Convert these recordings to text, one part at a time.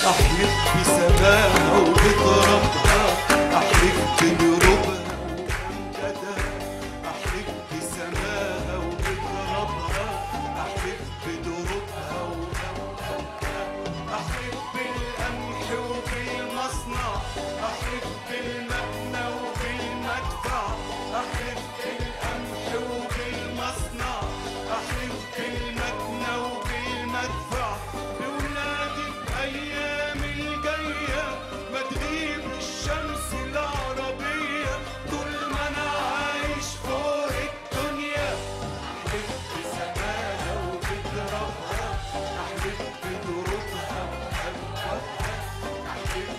أحلف بسماها وبترابها أحلف بدروبها وبمجدها أحلف بسماها وبترابها أحلف بدروبها وبمجدها أحلف بالقمح وبالمصنع أحلف بالمبنى وبالمدفع أحلف بالقمح وبالمصنع أحلف بالمبنى وبالمدفع بولادي بأيام الجاية ما تغيب الشمس العربية طول ما أنا عايش فوق الدنيا أحلف بسماها وبترابها أحلف بدروبها وأبوابها أحلف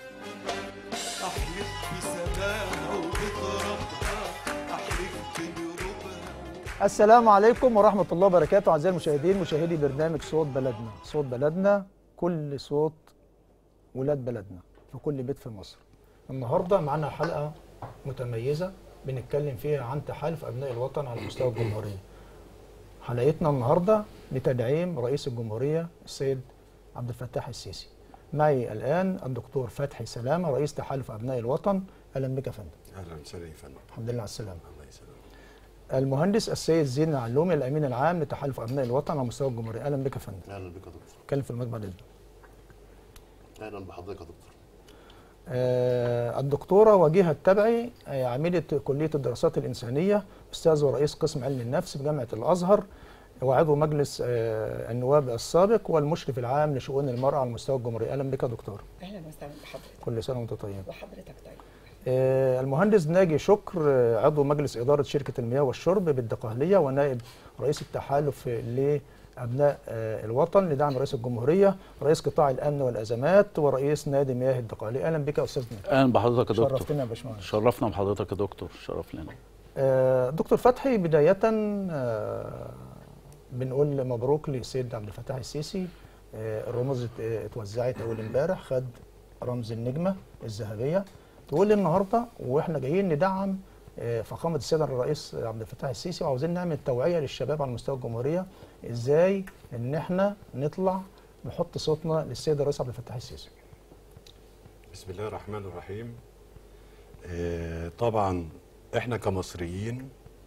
أحلف بسماها وبترابها أحلف بدروبها السلام عليكم ورحمة الله وبركاته أعزائي المشاهدين مشاهدي برنامج صوت بلدنا صوت بلدنا كل صوت ولاد بلدنا في كل بيت في مصر النهاردة معنا حلقة متميزة بنتكلم فيها عن تحالف أبناء الوطن على مستوى الجمهورية حلقتنا النهاردة لتدعيم رئيس الجمهورية السيد عبد الفتاح السيسي معي الآن الدكتور فتحي سلامة رئيس تحالف أبناء الوطن أهلا بك يا فندم اهلا وسهلا يا فندم الحمد لله على السلامة الله يسلمك المهندس السيد زين العلومي الامين العام لتحالف ابناء الوطن على مستوى الجمهوريه اهلا بك يا فندم اهلا بك يا دكتور اتكلم في المجمع ده اهلا بحضرتك يا دكتور آه الدكتوره وجيهه التبعي آه عميده كليه الدراسات الانسانيه استاذ ورئيس قسم علم النفس بجامعه الازهر وعضو مجلس آه النواب السابق والمشرف العام لشؤون المراه على مستوى الجمهوريه اهلا بك يا دكتور اهلا وسهلا بحضرتك كل سنه وانت طيب وحضرتك طيب آه، المهندس ناجي شكر آه، عضو مجلس إدارة شركة المياه والشرب بالدقهلية ونائب رئيس التحالف لأبناء آه، الوطن لدعم رئيس الجمهورية رئيس قطاع الأمن والأزمات ورئيس نادي مياه الدقهلية أهلا بك يا أستاذ ناجي اهلا بحضرتك يا دكتور شرفتنا يا باشمهندس شرفنا بحضرتك يا دكتور شرف لنا آه، دكتور فتحي بداية آه، بنقول مبروك للسيد عبد الفتاح السيسي آه، الرموز ات- اتوزعت أول امبارح خد رمز النجمة الذهبية تقول لي النهارده واحنا جايين ندعم آه، فخامة السيد الرئيس عبد الفتاح السيسي وعاوزين نعمل توعية للشباب على مستوى الجمهورية ازاي ان احنا نطلع نحط صوتنا للسيد الرئيس عبد الفتاح السيسي بسم الله الرحمن الرحيم آه طبعا احنا كمصريين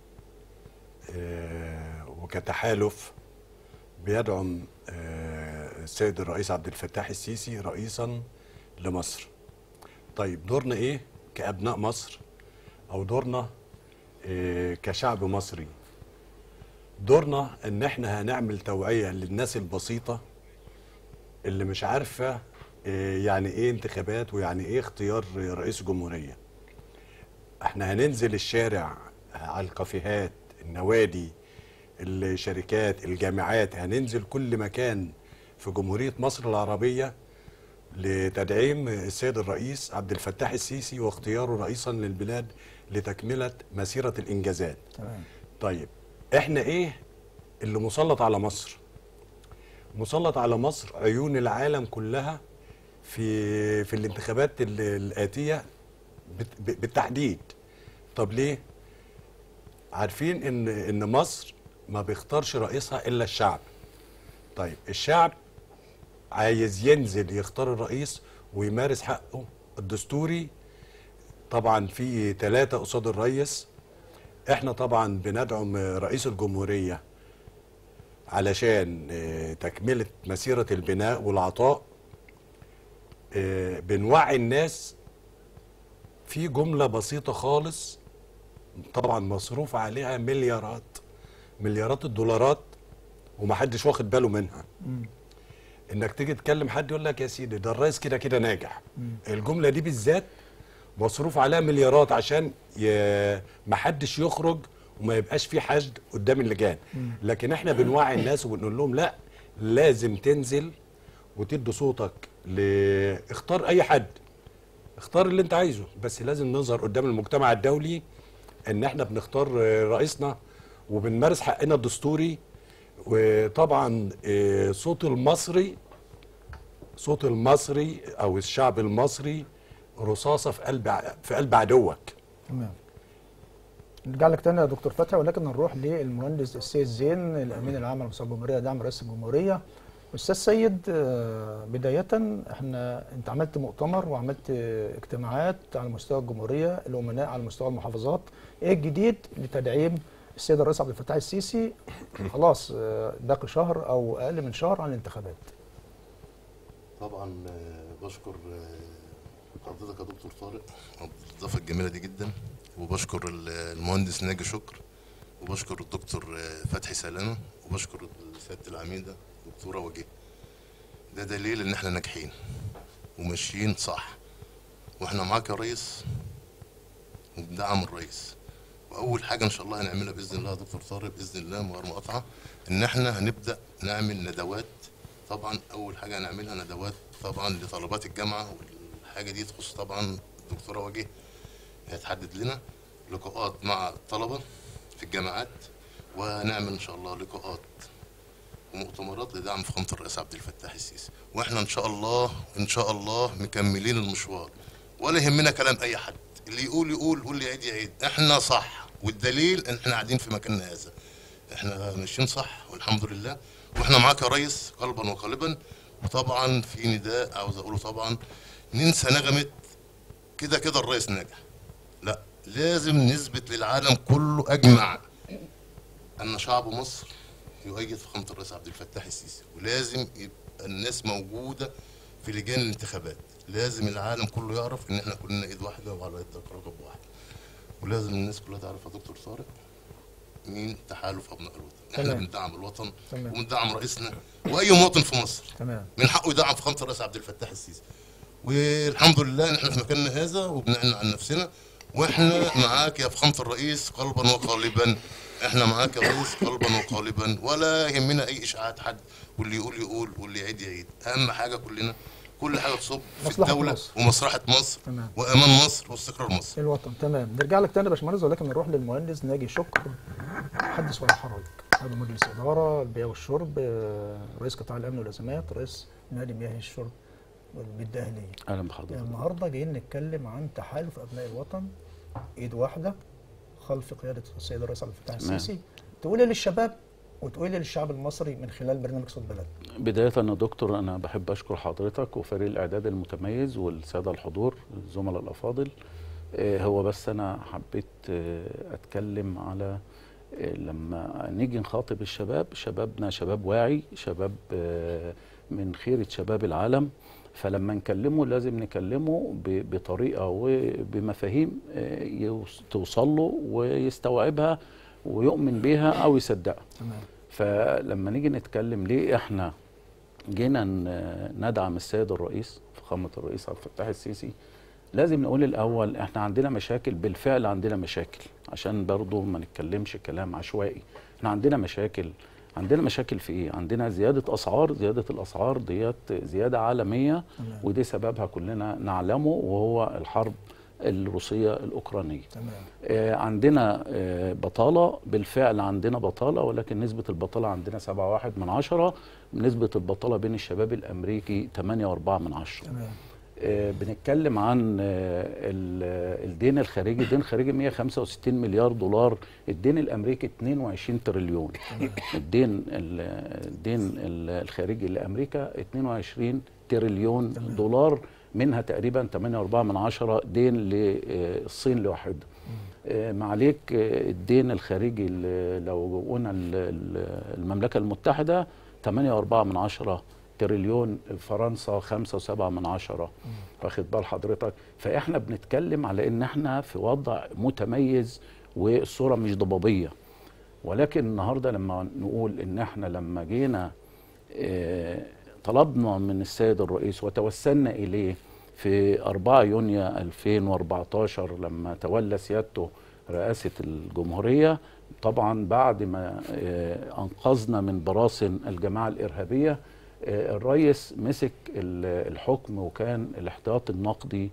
آه وكتحالف بيدعم آه السيد الرئيس عبد الفتاح السيسي رئيسا لمصر طيب دورنا ايه كابناء مصر او دورنا آه كشعب مصري دورنا ان احنا هنعمل توعية للناس البسيطة اللي مش عارفة آه، يعني ايه انتخابات ويعني ايه اختيار رئيس جمهورية احنا هننزل الشارع على الكافيهات النوادي الشركات الجامعات هننزل كل مكان في جمهورية مصر العربية لتدعيم السيد الرئيس عبد الفتاح السيسي واختياره رئيسا للبلاد لتكملة مسيرة الإنجازات تمام طيب احنا ايه اللي مسلط على مصر مسلط على مصر عيون العالم كلها في في الانتخابات ال- الآتية بت- ب- بالتحديد طب ليه عارفين ان ان مصر ما بيختارش رئيسها الا الشعب طيب الشعب عايز ينزل يختار الرئيس ويمارس حقه الدستوري طبعا في ثلاثة قصاد الرئيس احنا طبعا بندعم رئيس الجمهورية علشان آه، تكملة مسيرة البناء والعطاء آه، بنوعي الناس في جملة بسيطة خالص طبعا مصروف عليها مليارات مليارات الدولارات ومحدش واخد باله منها انك تيجي تكلم حد يقول لك يا سيدي ده الرئيس كده كده ناجح الجملة دي بالذات مصروف عليها مليارات عشان ي... محدش يخرج وما يبقاش في حشد قدام اللجان لكن احنا بنوعي الناس وبنقول لهم لا لازم تنزل وتدي صوتك ل... اختار اي حد اختار اللي انت عايزه بس لازم نظهر قدام المجتمع الدولي ان احنا بنختار آه، رئيسنا وبنمارس حقنا الدستوري وطبعا آه، صوت المصري صوت المصري او الشعب المصري رصاصه في قلب ع- في قلب عدوك تمام نرجع لك تاني يا دكتور فتحي ولكن نروح للمهندس السيد زين الامين العام على مستوى الجمهوريه دعم رئيس الجمهوريه استاذ سيد آه، بدايه احنا انت عملت مؤتمر وعملت آه، اجتماعات على مستوى الجمهوريه الامناء على مستوى المحافظات ايه الجديد لتدعيم السيد الرئيس عبد الفتاح السيسي خلاص آه، باقي شهر او اقل من شهر عن الانتخابات طبعا آه، بشكر آه، حضرتك يا دكتور طارق على الاضافه الجميله دي جدا وبشكر ال- المهندس ناجي شكر وبشكر الدكتور آه، فتحي سلامه وبشكر سياده العميده دكتوره وجيه ده دليل ان احنا ناجحين وماشيين صح واحنا معاك يا ريس وبدعم الرئيس واول حاجه ان شاء الله هنعملها باذن الله يا دكتور طارق باذن الله من غير مقاطعه ان احنا هنبدا نعمل ندوات طبعا اول حاجه هنعملها ندوات طبعا لطلبات الجامعه والحاجه دي تخص طبعا الدكتوره وجيه هتحدد لنا لقاءات مع الطلبه في الجامعات وهنعمل ان شاء الله لقاءات ومؤتمرات لدعم فخامه الرئيس عبد الفتاح السيسي واحنا ان شاء الله ان شاء الله مكملين المشوار ولا يهمنا كلام اي حد اللي يقول يقول واللي يعيد يعيد احنا صح والدليل ان احنا قاعدين في مكاننا هذا احنا ماشيين صح والحمد لله واحنا معاك يا ريس قلبا وقالبا وطبعا في نداء عاوز اقوله طبعا ننسى نغمه كده كده الرئيس ناجح لا لازم نثبت للعالم كله اجمع ان شعب مصر يؤيد فخامه الرئيس عبد الفتاح السيسي ولازم يبقى الناس موجوده في لجان الانتخابات لازم العالم كله يعرف ان احنا كلنا ايد واحده وعلى يد رقب واحد ولازم الناس كلها تعرف يا دكتور طارق مين تحالف ابناء الوطن احنا تمام. بندعم الوطن تمام. وبندعم رئيسنا واي مواطن في مصر تمام من حقه يدعم فخامه الرئيس عبد الفتاح السيسي والحمد لله ان احنا في مكاننا هذا وبنعلن عن نفسنا واحنا معاك يا فخامه الرئيس قلبا وقالبا احنا معاك يا رئيس قلبا وقالبا ولا يهمنا اي اشاعات حد واللي يقول يقول واللي يعيد يعيد اهم حاجه كلنا كل حاجه تصب في مصلحة الدوله مصر. ومصلحه مصر تمام. وامان مصر واستقرار مصر الوطن تمام نرجع لك تاني يا باشمهندس ولكن نروح للمهندس ناجي شكر حدث ولا حرج عضو مجلس اداره البيئه والشرب آه، رئيس قطاع الامن والازمات رئيس نادي مياه الشرب بالدهليه اهلا بحضرتك النهارده جايين نتكلم عن تحالف ابناء الوطن ايد واحده خلف قياده السيد الرئيس عبد الفتاح تمام. السيسي تقولي للشباب وتقولي للشعب المصري من خلال برنامج صوت بلد بداية يا دكتور أنا بحب أشكر حضرتك وفريق الإعداد المتميز والسادة الحضور الزملاء الأفاضل آه، هو بس أنا حبيت آه، أتكلم على آه، لما نيجي نخاطب الشباب شبابنا شباب واعي شباب آه، من خيرة شباب العالم فلما نكلمه لازم نكلمه ب- بطريقة وبمفاهيم آه، يوص- توصل له ويستوعبها ويؤمن بيها أو يصدقها تمام فلما نيجي نتكلم ليه احنا جينا ن- ندعم السيد الرئيس فخامة الرئيس عبد الفتاح السيسي لازم نقول الأول احنا عندنا مشاكل بالفعل عندنا مشاكل عشان برضو ما نتكلمش كلام عشوائي احنا عندنا مشاكل عندنا مشاكل في ايه عندنا زيادة أسعار زيادة الأسعار ديت زيادة عالمية تمام. ودي سببها كلنا نعلمه وهو الحرب الروسية الأوكرانية تمام آه، عندنا آه، بطالة بالفعل عندنا بطالة ولكن نسبة البطالة عندنا 7.1 من عشرة نسبة البطالة بين الشباب الأمريكي 8.4 من عشرة تمام آه، بنتكلم عن آه، ال- الدين الخارجي الدين الخارجي 165 مليار دولار الدين الامريكي 22 تريليون الدين ال- الدين ال- الخارجي لامريكا 22 تريليون دولار منها تقريبا 8.4 من عشرة دين للصين لوحدها آه، معليك آه، الدين الخارجي ال- لو قلنا ال- ال- المملكة المتحدة 8.4 من عشرة تريليون فرنسا 5.7 من عشرة واخد بال حضرتك فاحنا بنتكلم على ان احنا في وضع متميز والصورة مش ضبابية ولكن النهارده لما نقول ان احنا لما جينا آه، طلبنا من السيد الرئيس وتوسلنا اليه في 4 يونيو 2014 لما تولى سيادته رئاسة الجمهورية طبعا بعد ما آه، أنقذنا من براثن الجماعة الإرهابية آه، الرئيس مسك ال- الحكم وكان الاحتياط النقدي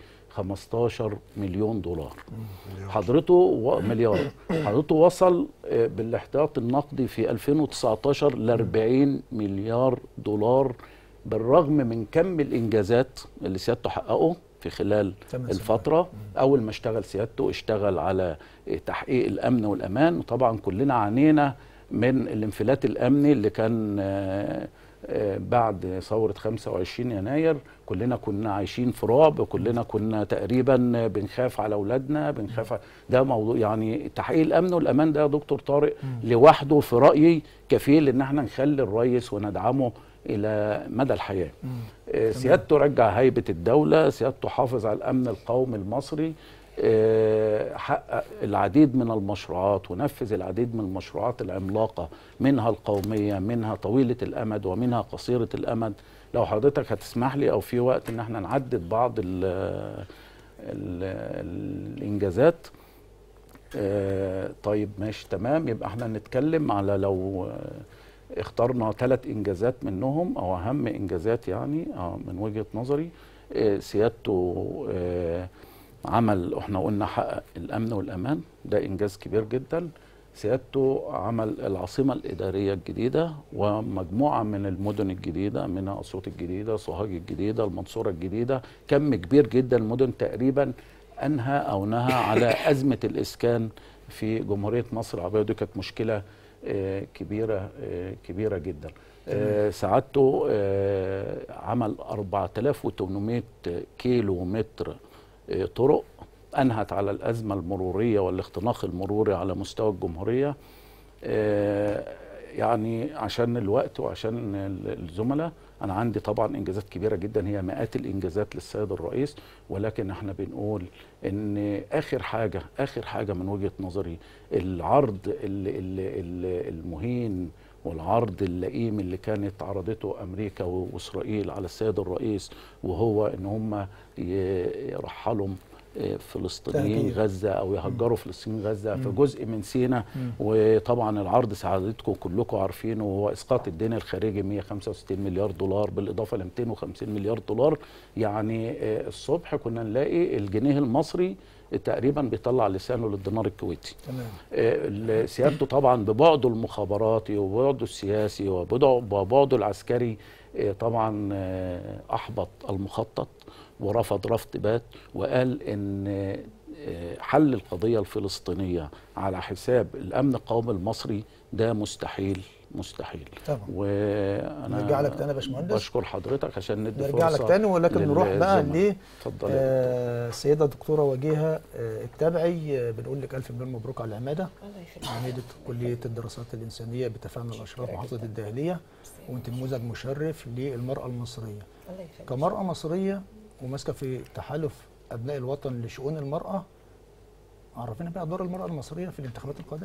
15 مليون دولار حضرته و... مليار حضرته وصل آه، بالاحتياط النقدي في 2019 ل 40 مليار دولار بالرغم من كم الانجازات اللي سيادته حققه في خلال تمام. الفتره اول ما اشتغل سيادته اشتغل على آه، تحقيق الامن والامان وطبعا كلنا عانينا من الانفلات الامني اللي كان آه، آه، بعد ثورة 25 يناير كلنا كنا عايشين في رعب كلنا كنا تقريبا بنخاف على أولادنا بنخاف ع- ده موضوع يعني تحقيق الأمن والأمان ده يا دكتور طارق لوحده في رأيي كفيل إن احنا نخلي الرئيس وندعمه إلى مدى الحياة آه، سيادته رجع هيبة الدولة سيادته حافظ على الأمن القومي المصري آه، حقق العديد من المشروعات ونفذ العديد من المشروعات العملاقة منها القومية منها طويلة الأمد ومنها قصيرة الأمد لو حضرتك هتسمح لي أو في وقت إن احنا نعدد بعض ال ال الإنجازات آه، طيب ماشي تمام يبقى احنا نتكلم على لو آه، اخترنا ثلاث انجازات منهم او اهم انجازات يعني آه، من وجهة نظري آه، سيادته آه، عمل احنا قلنا حقق الامن والامان ده انجاز كبير جدا سيادته عمل العاصمة الإدارية الجديدة ومجموعة من المدن الجديدة منها أسيوط الجديدة سوهاج الجديدة المنصورة الجديدة كم كبير جدا المدن تقريبا أنهى أو نهى على أزمة الإسكان في جمهورية مصر العربية ودي كانت مشكلة آه، كبيرة آه، كبيرة جدا آه، سعادته آه، عمل 4800 كيلو متر آه، طرق أنهت على الأزمة المرورية والاختناق المروري على مستوى الجمهورية آه، يعني عشان الوقت وعشان ال- الزملاء أنا عندي طبعا إنجازات كبيرة جدا هي مئات الإنجازات للسيد الرئيس ولكن احنا بنقول إن آخر حاجة آخر حاجة من وجهة نظري العرض ال- ال- ال- المهين والعرض اللئيم اللي كانت عرضته امريكا و- واسرائيل على السيد الرئيس وهو ان هم ي- يرحلوا آه، فلسطينيين تهجير. غزه او يهجروا فلسطينيين غزه في جزء من سينا وطبعا العرض سعادتكم كلكم عارفينه وهو اسقاط الدين الخارجي 165 مليار دولار بالاضافه ل 250 مليار دولار يعني آه، الصبح كنا نلاقي الجنيه المصري تقريبا بيطلع لسانه للدينار الكويتي تمام آه، سيادته طبعا ببعده المخابراتي وبعده السياسي وبعده وبعده العسكري آه، طبعا آه، احبط المخطط ورفض رفض بات وقال ان آه، حل القضيه الفلسطينيه على حساب الامن القومي المصري ده مستحيل مستحيل طبعا. وانا نرجع لك تاني يا باشمهندس. بشكر حضرتك عشان ندي نرجع لك فرصة تاني ولكن نروح بقى للزملاء. ل اتفضل يا آه، السيده الدكتوره وجيهه آه، التابعي آه، بنقول لك الف مليون مبروك على العماده الله يخليك عميده كليه الدراسات الانسانيه بتفاهم الاشراف محافظه الدهليه وانت نموذج مشرف للمراه المصريه الله يخليك كمراه مصريه وماسكه في تحالف ابناء الوطن لشؤون المراه عرفينا بقى دور المراه المصريه في الانتخابات القادمه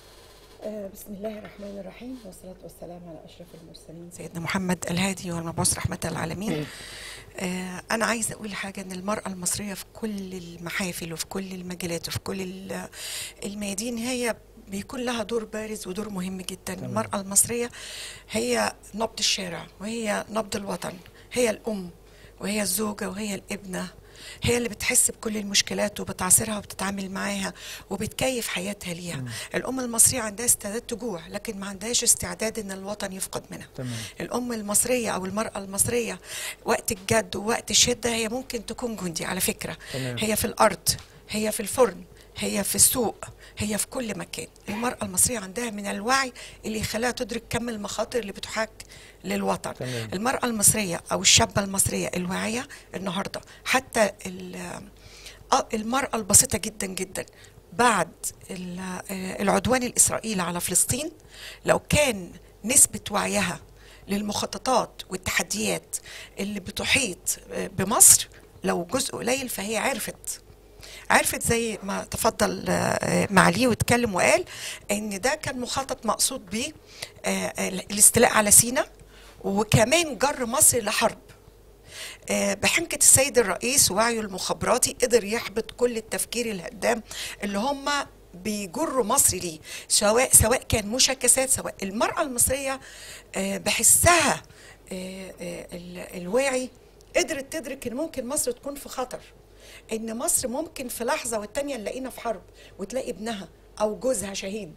آه، بسم الله الرحمن الرحيم والصلاة والسلام على أشرف المرسلين سيدنا محمد الهادي والمبعوث رحمة للعالمين آه، أنا عايزة أقول حاجة أن المرأة المصرية في كل المحافل وفي كل المجالات وفي كل ال- الميادين هي بيكون لها دور بارز ودور مهم جدا تمام. المرأة المصرية هي نبض الشارع وهي نبض الوطن هي الأم وهي الزوجة وهي الابنة هي اللي بتحس بكل المشكلات وبتعاصرها وبتتعامل معاها وبتكيف حياتها ليها الأم المصرية عندها استعداد تجوع لكن ما عندهاش استعداد إن الوطن يفقد منها تمام. الأم المصرية أو المرأة المصرية وقت الجد ووقت الشدة هي ممكن تكون جندي على فكرة تمام. هي في الأرض هي في الفرن هي في السوق هي في كل مكان المرأة المصرية عندها من الوعي اللي يخليها تدرك كم المخاطر اللي بتحاك للوطن تمام. المرأة المصرية أو الشابة المصرية الواعية النهاردة حتى ال- آه، المرأة البسيطة جدا جدا بعد ال- آه، العدوان الإسرائيلي على فلسطين لو كان نسبة وعيها للمخططات والتحديات اللي بتحيط آه، بمصر لو جزء قليل فهي عرفت عرفت زي ما تفضل آه، معاليه واتكلم وقال ان ده كان مخطط مقصود به آه، الاستيلاء على سينا وكمان جر مصر لحرب آه، بحنكة السيد الرئيس ووعيه المخابراتي قدر يحبط كل التفكير الهدام اللي هم بيجروا مصر ليه سواء سواء كان مشاكسات سواء المرأة المصرية آه، بحسها آه، آه، ال- الواعي قدرت تدرك ان ممكن مصر تكون في خطر ان مصر ممكن في لحظة والتانية نلاقينا في حرب وتلاقي ابنها او جوزها شهيد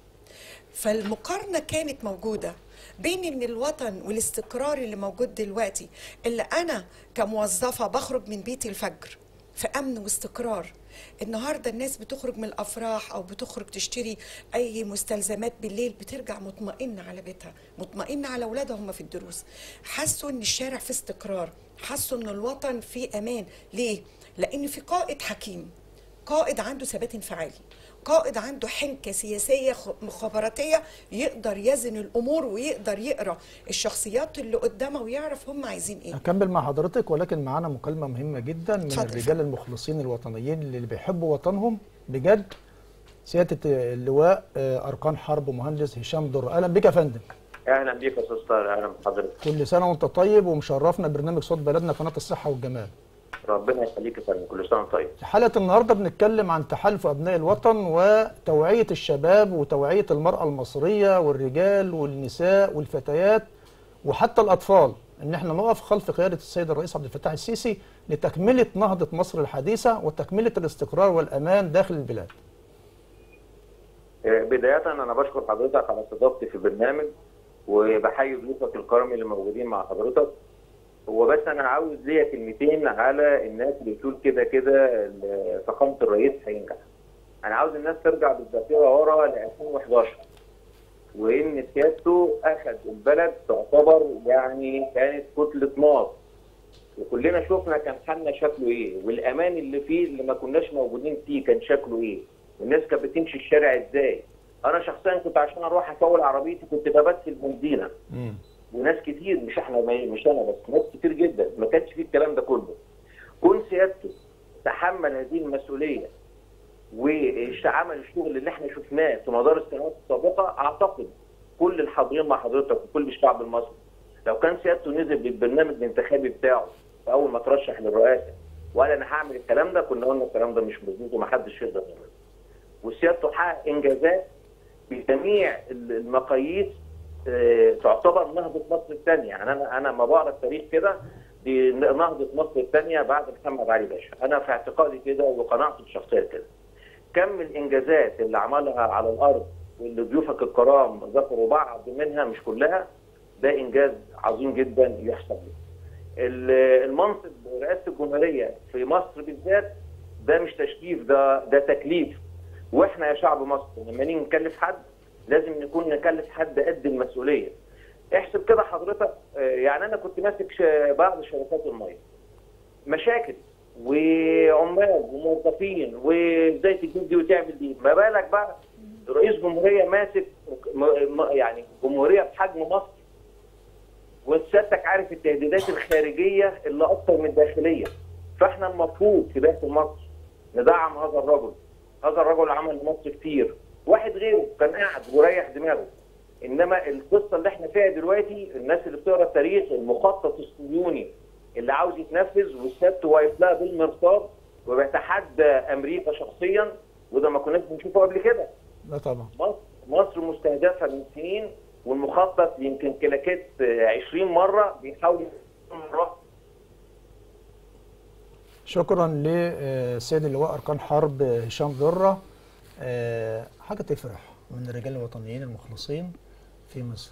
فالمقارنة كانت موجودة بين ان الوطن والاستقرار اللي موجود دلوقتي اللي انا كموظفة بخرج من بيتي الفجر في امن واستقرار النهارده الناس بتخرج من الافراح او بتخرج تشتري اي مستلزمات بالليل بترجع مطمئنه على بيتها مطمئنه على اولادها هم في الدروس حسوا ان الشارع في استقرار حسوا ان الوطن في امان ليه لان في قائد حكيم قائد عنده ثبات انفعالي قائد عنده حنكه سياسيه خ- مخابراتيه يقدر يزن الامور ويقدر يقرا الشخصيات اللي قدامه ويعرف هم عايزين ايه هكمل مع حضرتك ولكن معانا مكالمة مهمة جدا من اتفضل. الرجال المخلصين الوطنيين اللي بيحبوا وطنهم بجد سيادة اللواء آه، أركان حرب مهندس هشام در أهلا بك يا فندم اهلا بيك يا استاذ طارق اهلا بحضرتك كل سنة وأنت طيب ومشرفنا برنامج صوت بلدنا قناة الصحة والجمال ربنا يخليك يا فندم كل سنه وأنت طيب حلقة النهاردة بنتكلم عن تحالف أبناء الوطن وتوعية الشباب وتوعية المرأة المصرية والرجال والنساء والفتيات وحتى الأطفال إن احنا نقف خلف قيادة السيد الرئيس عبد الفتاح السيسي لتكملة نهضة مصر الحديثة وتكملة الاستقرار والأمان داخل البلاد. آه، بدايه انا بشكر حضرتك على استضافتي في البرنامج وبحيي ضيوفك الكرام اللي موجودين مع حضرتك هو بس انا عاوز ليا كلمتين على الناس اللي بتقول كده كده ال- فخامه الرئيس هينجح انا عاوز الناس ترجع بالذاكره ورا ل 2011 وان سيادته اخذ البلد تعتبر يعني كانت كتله نار وكلنا شفنا كان حالنا شكله ايه والامان اللي فيه اللي ما كناش موجودين فيه كان شكله ايه والناس كانت بتمشي الشارع ازاي انا شخصيا كنت عشان اروح افول عربيتي كنت ببث البنزينه وناس كتير مش احنا مش انا بس ناس كتير جدا ما كانش فيه الكلام ده كله كون سيادته تحمل هذه المسؤوليه وعمل الشغل اللي احنا شفناه في مدار السنوات السابقه اعتقد كل الحاضرين مع حضرتك وكل الشعب المصري لو كان سيادته نزل بالبرنامج الانتخابي بتاعه في اول ما ترشح للرئاسه وقال انا هعمل الكلام ده كنا قلنا الكلام ده مش مظبوط ومحدش يقدر يعمله. وسيادته حقق انجازات بجميع المقاييس آه، تعتبر نهضه مصر الثانيه يعني انا انا ما بقرا التاريخ كده دي نهضه مصر الثانيه بعد محمد علي باشا انا في اعتقادي كده وقناعتي الشخصيه كده كم الانجازات اللي عملها على الارض واللي ضيوفك الكرام ذكروا بعض منها مش كلها ده انجاز عظيم جدا يحسب له. ال- المنصب رئاسه الجمهوريه في مصر بالذات ده مش تشريف ده ده تكليف واحنا يا شعب مصر لما نيجي نكلف حد لازم نكون نكلف حد قد المسؤوليه. احسب كده حضرتك آه، يعني انا كنت ماسك ش- بعض شركات الميه. مشاكل وعمال وموظفين وازاي تجيب دي وتعمل دي ما بالك بقى رئيس جمهوريه ماسك م- م- يعني جمهوريه بحجم مصر وسيادتك عارف التهديدات الخارجيه اللي اكتر من الداخليه فاحنا المفروض في داخل مصر ندعم هذا الرجل هذا الرجل عمل لمصر كتير واحد غيره كان قاعد وريح دماغه انما القصه اللي احنا فيها دلوقتي الناس اللي بتقرا التاريخ المخطط الصهيوني اللي عاوز يتنفذ والسبت واقف لها بالمرصاد وبيتحدى امريكا شخصيا وده ما كناش بنشوفه قبل كده لا طبعا. مصر مصر مستهدفه من سنين والمخطط يمكن كلاكيت 20 مره بيحاول مرة شكرا للسيد اللواء أركان حرب هشام ذرة آه، حاجة تفرح من الرجال الوطنيين المخلصين في مصر.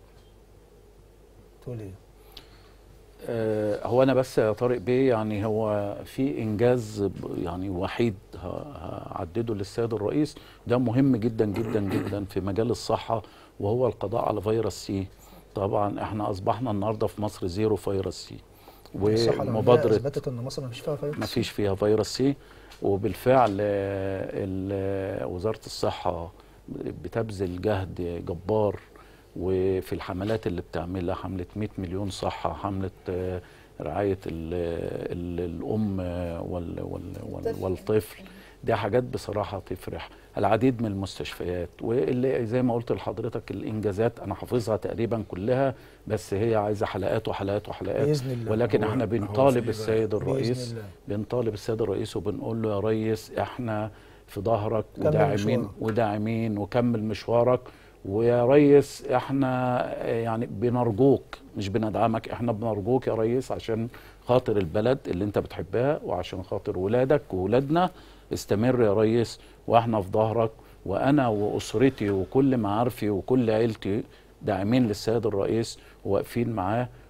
تقول ايه؟ آه، هو انا بس يا طارق بيه يعني هو في انجاز ب- يعني وحيد ه- هعدده للسيد الرئيس ده مهم جدا جدا جدا في مجال الصحه وهو القضاء على فيروس سي طبعا احنا اصبحنا النهارده في مصر زيرو فيروس سي الصحة العالمية ومبادره اثبتت ان مصر ما فيش فيها فيروس ما فيش فيها فيروس سي وبالفعل آه، ال- وزارة الصحة بتبذل جهد جبار وفي الحملات اللي بتعملها حملة 100 مليون صحة حملة آه، رعاية ال ال الأم آه، وال وال وال والطفل دي حاجات بصراحة تفرح العديد من المستشفيات واللي زي ما قلت لحضرتك الإنجازات أنا حافظها تقريبا كلها بس هي عايزة حلقات وحلقات وحلقات بإذن الله. ولكن هو- احنا هو بنطالب في السيد بإذن الرئيس الله. بنطالب السيد الرئيس وبنقول له يا ريس احنا في ظهرك كمل وداعمين مشوارك. وداعمين وكمل مشوارك ويا ريس احنا يعني بنرجوك مش بندعمك احنا بنرجوك يا ريس عشان خاطر البلد اللي انت بتحبها وعشان خاطر ولادك وولادنا استمر يا ريس واحنا في ظهرك وانا واسرتي وكل معارفي وكل عيلتي داعمين للسيد الرئيس وواقفين معاه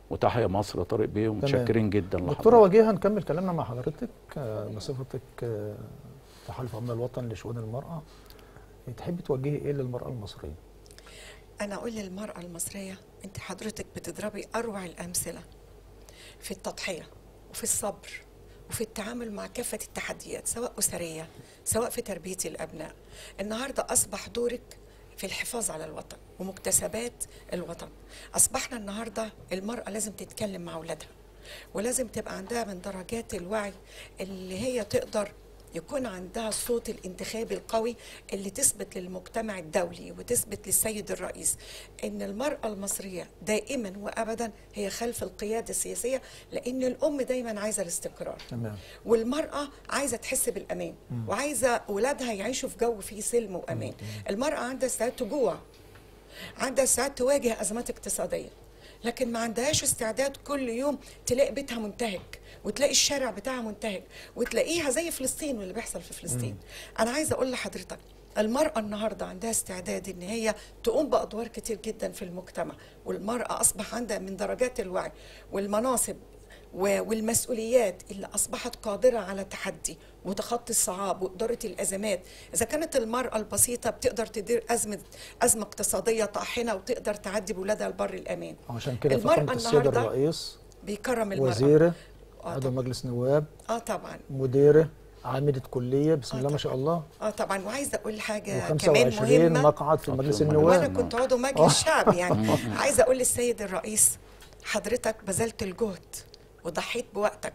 وتحيا مصر طارق بيه ومتشكرين جدا دكتوره لحضرتك وجيهه نكمل كلامنا مع حضرتك آه، بصفتك آه، تحالف امن الوطن لشؤون المراه تحبي توجهي ايه للمراه المصريه؟ أنا أقول للمرأة المصرية أنت حضرتك بتضربي أروع الأمثلة في التضحية وفي الصبر وفي التعامل مع كافة التحديات سواء أسرية سواء في تربية الأبناء النهاردة أصبح دورك في الحفاظ على الوطن ومكتسبات الوطن أصبحنا النهاردة المرأة لازم تتكلم مع أولادها ولازم تبقى عندها من درجات الوعي اللي هي تقدر يكون عندها الصوت الانتخابي القوي اللي تثبت للمجتمع الدولي وتثبت للسيد الرئيس ان المرأة المصرية دائما وابدا هي خلف القيادة السياسية لان الام دايما عايزة الاستقرار تمام والمرأة عايزة تحس بالأمان وعايزة أولادها يعيشوا في جو فيه سلم وأمان المرأة عندها استعداد تجوع عندها استعداد تواجه أزمات اقتصادية لكن ما عندهاش استعداد كل يوم تلاقي بيتها منتهك وتلاقي الشارع بتاعها منتهك وتلاقيها زي فلسطين واللي بيحصل في فلسطين انا عايزه اقول لحضرتك المرأة النهاردة عندها استعداد إن هي تقوم بأدوار كتير جدا في المجتمع والمرأة أصبح عندها من درجات الوعي والمناصب و- والمسؤوليات اللي أصبحت قادرة على التحدي وتخطي الصعاب وإدارة الأزمات إذا كانت المرأة البسيطة بتقدر تدير أزمة أزمة اقتصادية طاحنة وتقدر تعدي بولادها لبر الأمان عشان كده المرأة فخامه السيد النهاردة الرئيس بيكرم المرأة وزيره آه عضو طبعاً. مجلس نواب اه طبعا مديره عامله كليه بسم آه الله ما طبعاً. شاء الله اه طبعا وعايزه اقول حاجه كمان و25 مهمه مقعد في مجلس وانا النواب وانا كنت عضو مجلس الشعب يعني عايزه اقول للسيد الرئيس حضرتك بذلت الجهد وضحيت بوقتك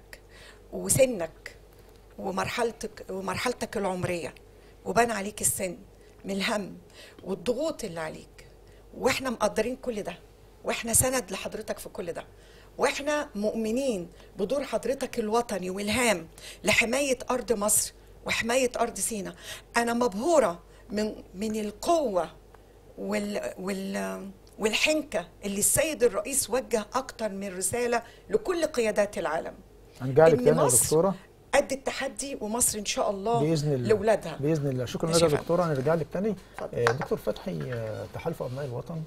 وسنك ومرحلتك ومرحلتك العمريه وبان عليك السن من الهم والضغوط اللي عليك واحنا مقدرين كل ده واحنا سند لحضرتك في كل ده واحنا مؤمنين بدور حضرتك الوطني والهام لحمايه ارض مصر وحمايه ارض سيناء انا مبهوره من من القوه وال وال والحنكه اللي السيد الرئيس وجه اكتر من رساله لكل قيادات العالم هنرجع لك إن تاني يا مصر دكتوره قد التحدي ومصر ان شاء الله باذن الله لاولادها باذن الله شكرا ماشي لك يا يا دكتوره هنرجع لك تاني اتفضل. آه، دكتور فتحي آه، تحالف ابناء الوطن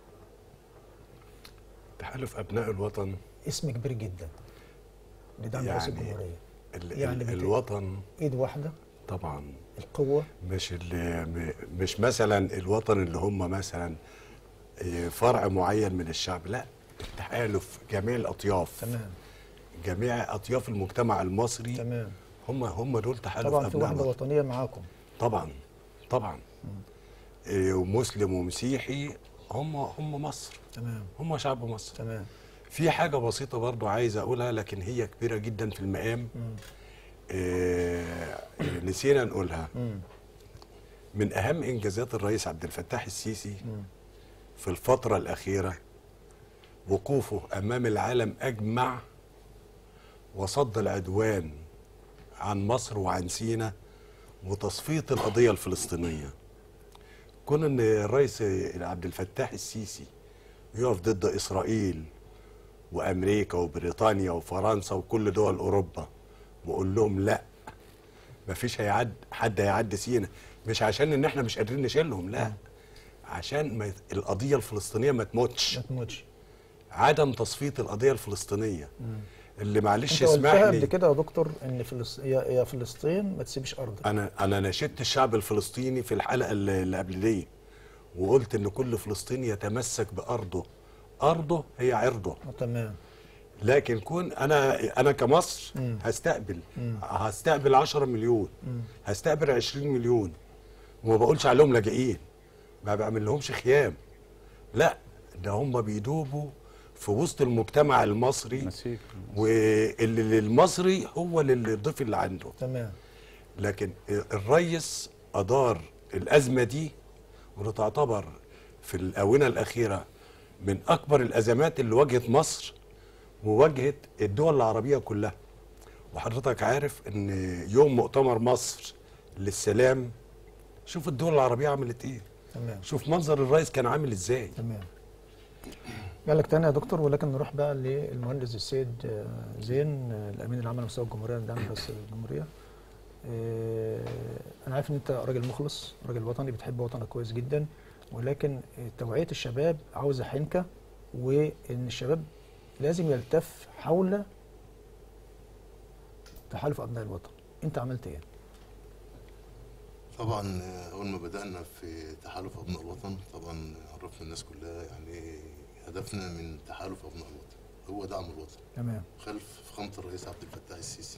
تحالف ابناء الوطن اسم كبير جدا لدعم رئيس يعني الجمهوريه ال يعني ال بت- الوطن ايد واحده طبعا القوه مش اللي م- مش مثلا الوطن اللي هم مثلا إيه، فرع معين من الشعب لا التحالف جميع الاطياف تمام جميع اطياف المجتمع المصري تمام هم هم دول تحالف طبعا في ابناء وحده الوطن وطنيه معاكم طبعا طبعا إيه، ومسلم ومسيحي هم هم مصر تمام هم شعب مصر تمام في حاجة بسيطة برضو عايز أقولها لكن هي كبيرة جدا في المقام إيه نسينا نقولها مم. من أهم إنجازات الرئيس عبد الفتاح السيسي في الفترة الأخيرة وقوفه أمام العالم أجمع وصد العدوان عن مصر وعن سينا وتصفية القضية الفلسطينية كون ان الرئيس عبد الفتاح السيسي يقف ضد اسرائيل وامريكا وبريطانيا وفرنسا وكل دول اوروبا وقول لهم لا مفيش هيعد حد هيعدي سينا مش عشان ان احنا مش قادرين نشيلهم لا عشان ما يت- القضيه الفلسطينيه ما تموتش ما تموتش عدم تصفيه القضيه الفلسطينيه اللي معلش انت قلتها اسمح قبل لي كده يا دكتور ان فلس... يا يا فلسطين ما تسيبش ارضك انا انا ناشدت الشعب الفلسطيني في الحلقه اللي اللي قبل دي وقلت ان كل فلسطيني يتمسك بارضه ارضه هي عرضه آه، تمام لكن كون انا انا كمصر هستقبل هستقبل 10 مليون هستقبل 20 مليون وما بقولش عليهم لاجئين ما بعمل لهمش خيام لا ده هم بيدوبوا في وسط المجتمع المصري نسيج. واللي المصري هو للضيف اللي عنده تمام لكن الريس أدار الأزمة دي واللي تعتبر في الآونة الأخيرة من أكبر الأزمات اللي واجهت مصر وواجهت الدول العربية كلها وحضرتك عارف إن يوم مؤتمر مصر للسلام شوف الدول العربية عملت إيه تمام شوف منظر الرئيس كان عامل إزاي تمام جالك تاني يا دكتور ولكن نروح بقى للمهندس السيد آه، زين آه، الامين العام على مستوى الجمهوريه دعم رئيس الجمهوريه آه، انا عارف ان انت راجل مخلص راجل وطني بتحب وطنك كويس جدا ولكن آه، توعيه الشباب عاوزه حنكه وان الشباب لازم يلتف حول تحالف ابناء الوطن انت عملت ايه طبعا آه، اول ما بدانا في تحالف ابناء الوطن طبعا عرفنا الناس كلها يعني هدفنا من تحالف ابناء الوطن هو دعم الوطن تمام خلف فخامه الرئيس عبد الفتاح السيسي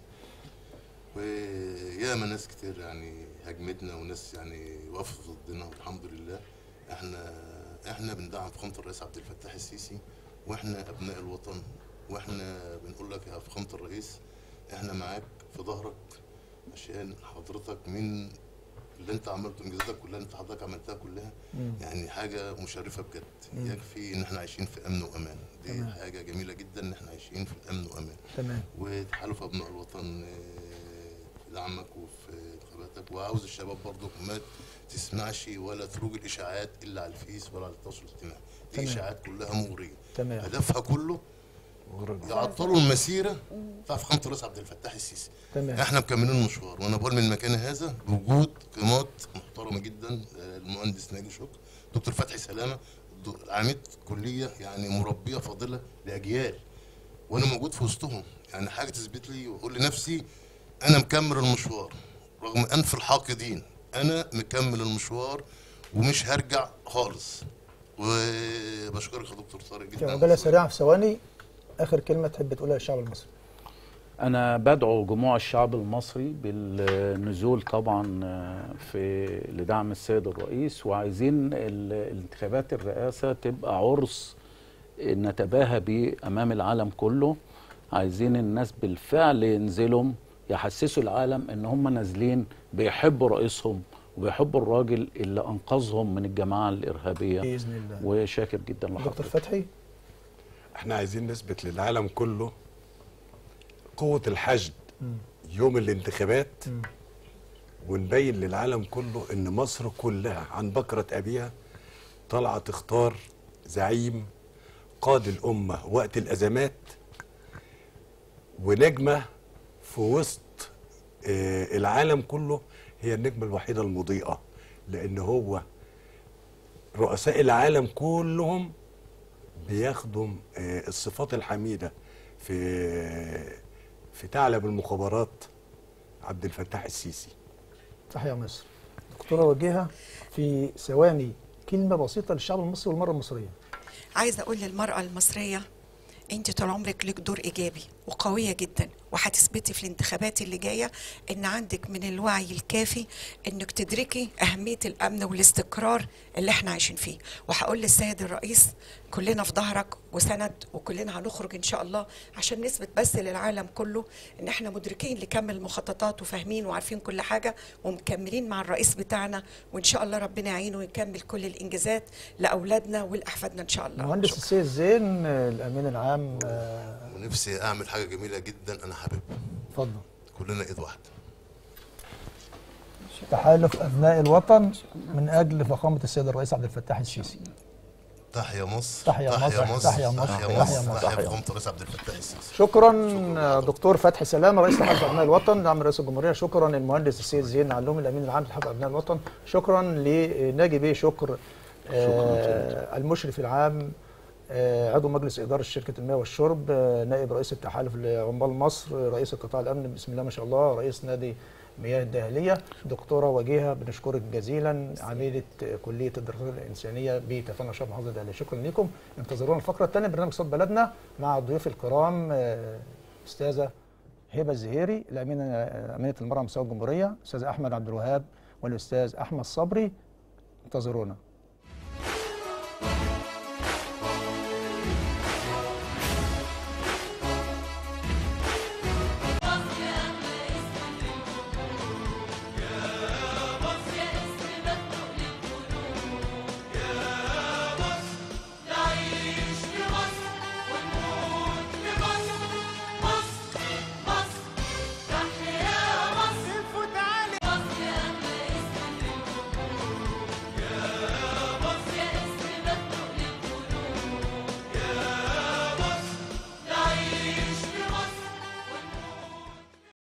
وياما ناس كتير يعني هاجمتنا وناس يعني وقفت ضدنا والحمد لله احنا احنا بندعم فخامه الرئيس عبد الفتاح السيسي واحنا ابناء الوطن واحنا بنقول لك يا فخامه الرئيس احنا معاك في ظهرك عشان حضرتك من اللي انت عملته انجازاتك كلها اللي انت حضرتك عملتها كلها مم. يعني حاجه مشرفه بجد مم. يكفي ان احنا عايشين في امن وامان دي تمام. حاجه جميله جدا ان احنا عايشين في امن وامان تمام وتحالف ابناء الوطن آه، في دعمك وفي انتخاباتك وعاوز الشباب برضو ما تسمعش ولا تروج الاشاعات الا على الفيس ولا على التواصل الاجتماعي دي تمام. اشاعات كلها مغريه تمام هدفها كله يعطلوا المسيره بتاع فخامه الرئيس عبد الفتاح السيسي تمام احنا مكملين المشوار وانا بقول من مكان هذا بوجود قيمات محترمه جدا آه، المهندس ناجي شكر دكتور فتحي سلامه دو- عميد كليه يعني مربيه فاضله لاجيال وانا موجود في وسطهم يعني حاجه تثبت لي واقول لنفسي انا مكمل المشوار رغم انف الحاقدين انا مكمل المشوار ومش هرجع خالص وبشكرك يا دكتور طارق في جدا عجاله سريعه في ثواني اخر كلمه تحب تقولها للشعب المصري أنا بدعو جموع الشعب المصري بالنزول طبعا في لدعم السيد الرئيس وعايزين ال- الانتخابات الرئاسة تبقى عرس نتباهى بيه أمام العالم كله عايزين الناس بالفعل ينزلوا يحسسوا العالم إن هم نازلين بيحبوا رئيسهم وبيحبوا الراجل اللي أنقذهم من الجماعة الإرهابية باذن الله وشاكر جدا دكتور لحضرتك فتحي احنا عايزين نثبت للعالم كله قوة الحشد مم. يوم الانتخابات مم. ونبين للعالم كله ان مصر كلها عن بكرة ابيها طالعة تختار زعيم قاد الامة وقت الازمات ونجمة في وسط آه، العالم كله هي النجمة الوحيدة المضيئة لان هو رؤساء العالم كلهم بياخدوا آه، الصفات الحميدة في في ثعلب المخابرات عبد الفتاح السيسي تحيا مصر دكتوره وجيهه في ثواني كلمه بسيطه للشعب المصري والمره المصريه عايزه اقول للمراه المصريه انت طول عمرك لك دور ايجابي وقويه جدا وهتثبتي في الانتخابات اللي جايه ان عندك من الوعي الكافي انك تدركي اهميه الامن والاستقرار اللي احنا عايشين فيه وهقول للسيد الرئيس كلنا في ظهرك وسند وكلنا هنخرج ان شاء الله عشان نثبت بس للعالم كله ان احنا مدركين لكم المخططات وفاهمين وعارفين كل حاجه ومكملين مع الرئيس بتاعنا وان شاء الله ربنا يعينه ويكمل كل الانجازات لاولادنا ولاحفادنا ان شاء الله المهندس شكراً. السيد زين آه، الامين العام آه، ونفسي اعمل حاجه جميله جدا انا حاببها اتفضل كلنا ايد واحده تحالف ابناء الوطن من اجل فخامه السيد الرئيس عبد الفتاح السيسي تحيا مصر تحيا مصر، تحيا مصر، تحيا تحيا مصر مصر. تحيا فخامه الرئيس عبد الفتاح السيسي شكرا آه، دكتور فتحي سلامه رئيس تحالف ابناء الوطن نعم رئيس الجمهوريه شكرا للمهندس السيد زين علوم الامين العام لتحالف ابناء الوطن شكرا لناجي بيه شكر آه المشرف العام آه عضو مجلس اداره شركه المياه والشرب آه نائب رئيس التحالف لعمال مصر رئيس القطاع الامن بسم الله ما شاء الله رئيس نادي مياه الداهليه دكتوره وجيهه بنشكرك جزيلا عميده كليه الدراسات الانسانيه بتفنى شرف محافظه الداهليه شكرا لكم انتظرونا الفقره الثانيه برنامج صوت بلدنا مع الضيوف الكرام آه، استاذه هبه الزهيري الامينه امينه المراه مستوى الجمهوريه استاذ احمد عبد الوهاب والاستاذ احمد صبري انتظرونا